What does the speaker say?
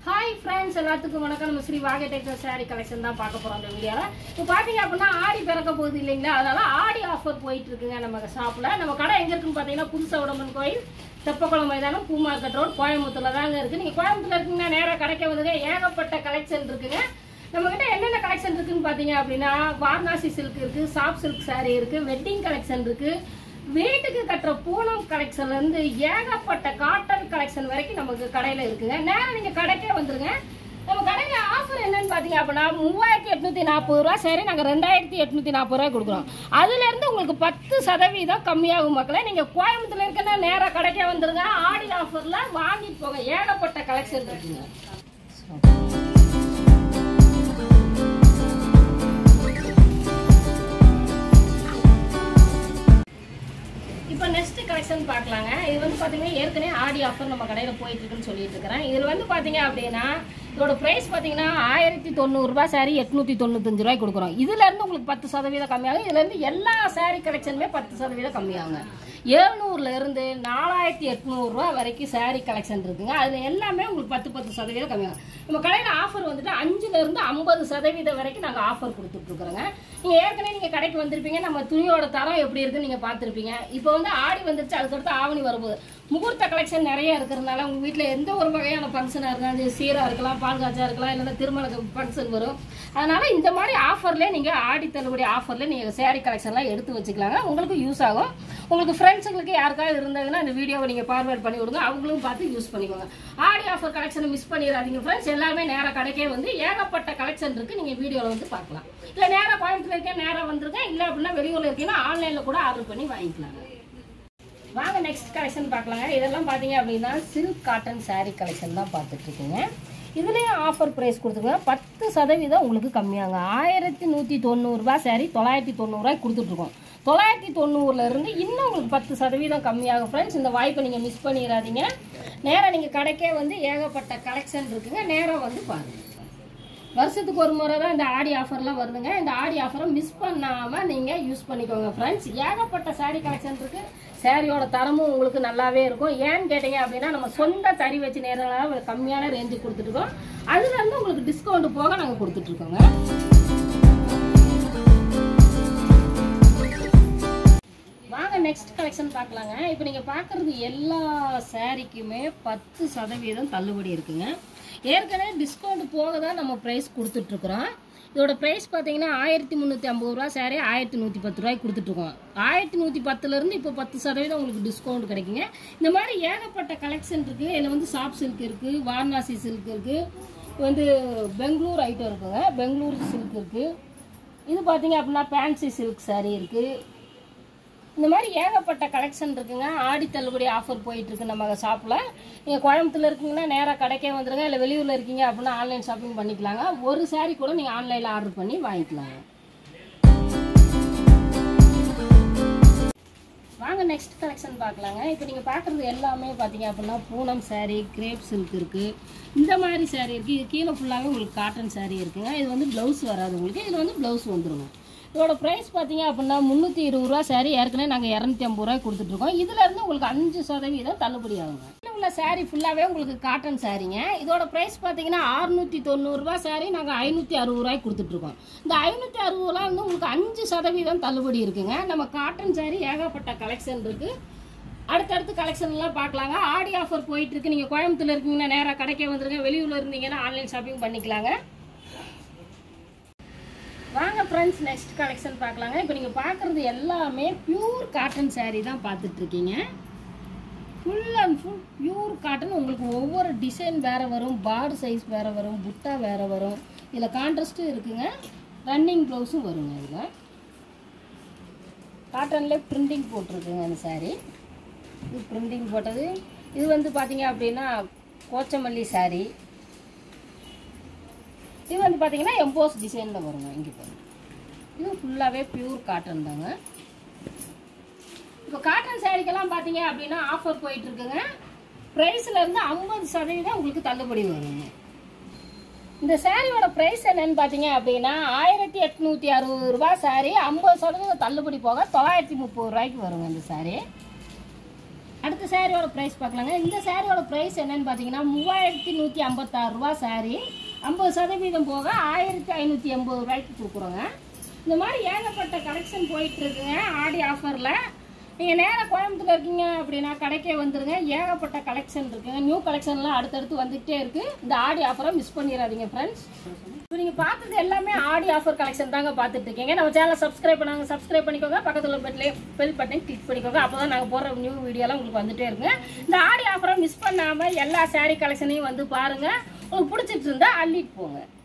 hi friends எல்லாத்துக்கும் வணக்கம் நம்ம ஸ்ரீ வாகை டெக்டர் சாரி கலெக்ஷன் தான் பார்க்க போறோம் இந்த வீடியோவில் இப்போ பார்த்தீங்க அப்படின்னா ஆடி பிறக்க போகுது இல்லைங்களா அதனால ஆடி ஆஃபர் போயிட்டு இருக்குங்க நம்ம ஷாப்பில் நம்ம கடை எங்கே இருக்குன்னு பார்த்தீங்கன்னா புதுசா உடம்பன் கோயில் தெப்பக்குளம் மைதானம் பூ மார்க்கெட் ரோட் கோயம்புத்தூர்ல தாங்க இருக்கு நீங்கள் கோயம்புத்தூர்ல இருக்கீங்கன்னா நேராக கடைக்க வந்துங்க ஏகப்பட்ட கலெக்ஷன் இருக்குங்க நம்ம கிட்ட என்னென்ன கலெக்ஷன் இருக்குன்னு பார்த்தீங்க அப்படின்னா வாரணாசி சில்க் இருக்கு சாஃப்ட் சில்க் saree இருக்கு வெட்டிங் கலெக்ஷன் இருக்கு வீட்டுக்கு கட்டுற பூனம் கலெக்ஷன்ல இருந்து ஏகப்பட்ட காட்டன் கலெக்ஷன் வரைக்கும் நமக்கு கடையில இருக்குங்க நேரம் நீங்க கடைக்கே வந்துருங்க நம்ம கடையில ஆஃபர் என்னன்னு பாத்தீங்க அப்படின்னா மூவாயிரத்தி எட்நூத்தி நாற்பது ரூபா சரி நாங்க ரெண்டாயிரத்தி எட்நூத்தி நாற்பது ரூபாய் கொடுக்குறோம் அதுல இருந்து உங்களுக்கு பத்து சதவீதம் கம்மியாகும் மக்களே நீங்க கோயம்புத்தூர்ல இருக்கனா நேரா கடைக்கே வந்துருங்க ஆடி ஆஃபர்ல வாங்கிட்டு போங்க ஏகப்பட்ட கலெக்ஷன் இருக்குங்க இப்போ நெக்ஸ்ட் கலெக்ஷன் பார்க்கலாங்க இது வந்து பார்த்தீங்கன்னா ஏற்கனவே ஆடி ஆஃபர் நம்ம கடையில் போயிட்டு இருக்குன்னு சொல்லிட்டு இருக்கிறேன் இதில் வந்து பார்த்தீங்க அப்படின்னா இதோட ப்ரைஸ் பார்த்தீங்கன்னா ஆயிரத்தி தொண்ணூறுரூபா சாரி எட்நூற்றி தொண்ணூத்தஞ்சு ரூபாய் கொடுக்குறோம் இதுல இருந்து உங்களுக்கு பத்து சதவீதம் கம்மியாகும் இதுல இருந்து எல்லா சாரி கலெக்ஷனுமே பத்து சதவீதம் கம்மியாகுங்க ஏழ்நூறுல இருந்து நாலாயிரத்தி எட்நூறுரூவா வரைக்கும் சாரி கலெக்ஷன் இருக்குங்க அதுல எல்லாமே உங்களுக்கு பத்து பத்து சதவீதம் கம்மியாகும் நம்ம கடையில் ஆஃபர் வந்துட்டு அஞ்சுல இருந்து ஐம்பது சதவீதம் வரைக்கும் நாங்கள் ஆஃபர் கொடுத்துட்டு இருக்கிறோங்க நீங்க ஏற்கனவே நீங்க கடைக்கு வந்திருப்பீங்க நம்ம துணியோட தரம் எப்படி இருக்குன்னு நீங்க பார்த்துருப்பீங்க இப்போ வந்து ஆடி வந்துருச்சு அதுக்கடுத்து ஆவணி வரும்போது முகூர்த்த கலெக்ஷன் நிறைய இருக்கிறதுனால உங்க வீட்டில் எந்த ஒரு வகையான ஃபங்க்ஷனாக இருந்தாலும் சீரா இருக்கலாம் பால் காய்ச்சா இருக்கலாம் இல்லைன்னா திருமண ஃபங்க்ஷன் வரும் அதனால இந்த மாதிரி ஆஃபர்லேயே நீங்கள் ஆடி தள்ளுபடி ஆஃபர்லேயே நீங்கள் சேரீ கலெக்ஷன்லாம் எடுத்து வச்சுக்கலாங்க உங்களுக்கு யூஸ் ஆகும் உங்களுக்கு ஃப்ரெண்ட்ஸுங்களுக்கு யாருக்காவது இருந்தாங்கன்னா இந்த வீடியோவை நீங்கள் ஃபார்வேர்ட் பண்ணி விடுங்க அவங்களும் பார்த்து யூஸ் பண்ணிக்கோங்க ஆடி ஆஃபர் கலெக்ஷனை மிஸ் பண்ணிடாதீங்க ஃப்ரெண்ட்ஸ் எல்லாமே நேராக கடைக்கே வந்து ஏகப்பட்ட கலெக்ஷன் இருக்குது நீங்கள் வீடியோவில் வந்து பார்க்கலாம் இல்லை நேராக கோயம்புத்தூர் இருக்கேன் நேராக வந்திருக்கேன் இல்லை அப்படின்னா வெளியூரில் இருக்கீங்கன்னா ஆன்லைனில் கூட ஆர்டர் பண்ணி வாங்கிக்கலாங்க வாங்க நெக்ஸ்ட் கலெக்ஷன் பார்க்கலாங்க இதெல்லாம் பார்த்தீங்க அப்படின்னா சில்க் காட்டன் saree கலெக்ஷன் தான் பார்த்துட்டு இருக்கீங்க இதுலேயும் ஆஃபர் ப்ரைஸ் கொடுத்துருங்க பத்து சதவீதம் உங்களுக்கு கம்மியாங்க ஆயிரத்தி நூற்றி தொண்ணூறுரூபா saree தொள்ளாயிரத்தி தொண்ணூறுரூவாய் கொடுத்துட்ருக்கோம் தொள்ளாயிரத்தி தொண்ணூறுல இருந்து இன்னும் உங்களுக்கு பத்து சதவீதம் கம்மியாகும் ஃப்ரெண்ட்ஸ் இந்த வாய்ப்பை நீங்கள் மிஸ் பண்ணிடாதீங்க நேராக நீங்கள் கடைக்கே வந்து ஏகப்பட்ட கலெக்ஷன் இருக்குங்க நேராக வந்து பாருங்கள் வருஷத்துக்கு ஒரு முறை தான் இந்த ஆடி ஆஃபர்லாம் வருதுங்க இந்த ஆடி ஆஃபரை மிஸ் பண்ணாமல் நீங்கள் யூஸ் பண்ணிக்கோங்க ஃப்ரெண்ட்ஸ் ஏகப்பட்ட saree கலெக்ஷன் இருக்குது சாரியோட தரமும் உங்களுக்கு நல்லாவே இருக்கும் ஏன்னு கேட்டீங்க அப்படின்னா நம்ம சொந்த தறி வச்சு நேரம் கம்மியான ரேஞ்சு கொடுத்துட்ருக்கோம் அதுலேருந்து உங்களுக்கு டிஸ்கவுண்ட் போக நாங்கள் கொடுத்துட்ருக்கோங்க வாங்க நெக்ஸ்ட் கலெக்ஷன் பார்க்கலாங்க இப்போ நீங்கள் பார்க்குறது எல்லா சாரீக்குமே பத்து சதவீதம் தள்ளுபடி இருக்குங்க ஏற்கனவே டிஸ்கவுண்ட் போக தான் நம்ம ப்ரைஸ் கொடுத்துட்ருக்குறோம் இதோட ப்ரைஸ் பார்த்தீங்கன்னா ஆயிரத்தி முந்நூற்றி ஐம்பது ரூபா சாரி ஆயிரத்தி நூற்றி பத்து ரூபாய்க்கு கொடுத்துட்ருக்கோம் ஆயிரத்தி நூற்றி பத்துலேருந்து இப்போ பத்து சதவீதம் உங்களுக்கு டிஸ்கவுண்ட் கிடைக்குங்க இந்த மாதிரி ஏகப்பட்ட கலெக்ஷன் இருக்குது இதில் வந்து சாஃப்ட் சில்க் இருக்குது வாரணாசி சில்க் இருக்குது வந்து பெங்களூர் ஐட்டம் இருக்குங்க பெங்களூர் சில்க் இருக்குது இது பார்த்தீங்க அப்படின்னா ஃபேன்சி சில்க் saree இருக்குது இந்த மாதிரி ஏகப்பட்ட கலெக்ஷன் இருக்குங்க ஆடி தள்ளுபடி ஆஃபர் போயிட்டு இருக்கு நம்ம ஷாப்பில் நீங்கள் கோயம்புத்தூர்ல இருக்கீங்கன்னா நேராக கடைக்கே வந்துருங்க இல்லை வெளியூரில் இருக்கீங்க அப்படின்னா ஆன்லைன் ஷாப்பிங் பண்ணிக்கலாங்க ஒரு saree கூட நீங்கள் ஆன்லைனில் ஆர்டர் பண்ணி வாங்கிக்கலாங்க வாங்க நெக்ஸ்ட் கலெக்ஷன் பார்க்கலாங்க இப்போ நீங்கள் பார்க்குறது எல்லாமே பார்த்தீங்க அப்படின்னா பூனம் saree கிரேப் சில்க் இருக்குது இந்த மாதிரி saree இருக்குது இது கீழே ஃபுல்லாகவே உங்களுக்கு காட்டன் saree இருக்குங்க இது வந்து ப்ளவுஸ் வராது உங்களுக்கு இதில் வந்து ப்ளவுஸ் வந்துருங்க இதோட ப்ரைஸ் பார்த்தீங்க அப்படின்னா முந்நூற்றி இருபது ரூபா saree ஏற்கனவே நாங்கள் இரநூத்தி ஐம்பது ரூபாய் கொடுத்துட்ருக்கோம் இதுலேருந்து உங்களுக்கு அஞ்சு சதவீதம் தள்ளுபடி ஆகுங்க இதுல உள்ள saree ஃபுல்லாகவே உங்களுக்கு காட்டன் சாரீங்க இதோட ப்ரைஸ் பார்த்தீங்கன்னா அறுநூற்றி தொண்ணூறுரூவா saree நாங்கள் ஐநூற்றி அறுபது ரூபாய்க்கு கொடுத்துட்ருக்கோம் இந்த ஐநூற்றி அறுபது ரூபா வந்து உங்களுக்கு அஞ்சு சதவீதம் தள்ளுபடி இருக்குங்க நம்ம காட்டன் saree ஏகப்பட்ட கலெக்ஷன் இருக்குது அடுத்தடுத்து கலெக்ஷன் எல்லாம் பார்க்கலாங்க ஆடி ஆஃபர் போயிட்டு இருக்கு நீங்கள் கோயம்புத்தூர்ல இருக்கீங்கன்னா நேராக கடைக்கே வந்துருங்க வெளியூர்ல இருந்தீங்கன்னா ஆன்லைன் ஷாப்பிங் பண்ணிக்கலாங்க வாங்க ஃப்ரெண்ட்ஸ் நெக்ஸ்ட் கலெக்ஷன் பார்க்கலாங்க இப்போ நீங்கள் பார்க்குறது எல்லாமே பியூர் காட்டன் saree தான் பார்த்துட்டு இருக்கீங்க full and full pure cotton உங்களுக்கு ஒவ்வொரு டிசைன் வேறு வரும் பார்டு சைஸ் வேறு வரும் புட்டா வேறு வரும் இதில் கான்ட்ராஸ்ட்டும் இருக்குங்க ரன்னிங் ப்ளவுஸும் வருங்க இதில் காட்டன்லேயே பிரிண்டிங் போட்டிருக்குங்க அந்த saree இது பிரிண்டிங் போட்டது இது வந்து பார்த்தீங்க அப்படின்னா கோச்சமல்லி saree இது வந்து பார்த்தீங்கன்னா எம்போஸ் டிசைனில் வருங்க இங்கே பாருங்க இது ஃபுல்லாகவே பியூர் காட்டன் தாங்க இப்போ காட்டன் சாரீக்கெல்லாம் பார்த்தீங்க அப்படின்னா ஆஃபர் போயிட்டு இருக்குங்க ப்ரைஸ்ல இருந்து ஐம்பது சதவீதம் உங்களுக்கு தள்ளுபடி வருங்க இந்த சாரியோட ப்ரைஸ் என்னன்னு பார்த்தீங்க அப்படின்னா ஆயிரத்தி எட்நூற்றி அறுபது ரூபாய் சாரி ஐம்பது சதவீதம் தள்ளுபடி போக தொள்ளாயிரத்தி முப்பது ரூபாய்க்கு வருங்க இந்த சாரி அடுத்த சாரியோட ப்ரைஸ் பார்க்கலாங்க இந்த சாரியோட ப்ரைஸ் என்னன்னு பார்த்தீங்கன்னா மூவாயிரத்தி நூற்றி ஐம்பத்தாறு ரூபா சாரி ஐம்பது சதவீதம் போக ஆயிரத்தி ஐநூற்றி எண்பது ரூபாய்க்கு கொடுக்குறோங்க இந்த மாதிரி ஏகப்பட்ட கலெக்ஷன் போயிட்டு இருக்குங்க ஆடி ஆஃபரில் நீங்கள் நேராக கோயம்புத்தூர் இருக்கீங்க அப்படின்னா கடைக்கே வந்துருங்க ஏகப்பட்ட கலெக்ஷன் இருக்குங்க நியூ கலெக்ஷன்லாம் அடுத்தடுத்து வந்துகிட்டே இருக்குது இந்த ஆடி ஆஃபரை மிஸ் பண்ணிடாதீங்க ஃப்ரெண்ட்ஸ் இப்போ நீங்கள் பார்த்தது எல்லாமே ஆடி ஆஃபர் கலெக்ஷன் தாங்க பார்த்துட்டு இருக்கீங்க நம்ம சேனலை சப்ஸ்கிரைப் பண்ணாங்க சப்ஸ்கிரைப் பண்ணிக்கோங்க பக்கத்தில் பெட்லேயே பெல் பட்டன் கிளிக் பண்ணிக்கோங்க அப்போ தான் நாங்கள் போடுற நியூ வீடியோலாம் உங்களுக்கு வந்துட்டே இருக்குங்க இந்த ஆடி ஆஃபரை மிஸ் பண்ணாமல் எல்லா saree கலெக்ஷனையும் வந்து பாருங்கள் உங்களுக்கு பிடிச்சிட்டு இருந்தா அள்ளிட்டு போங்க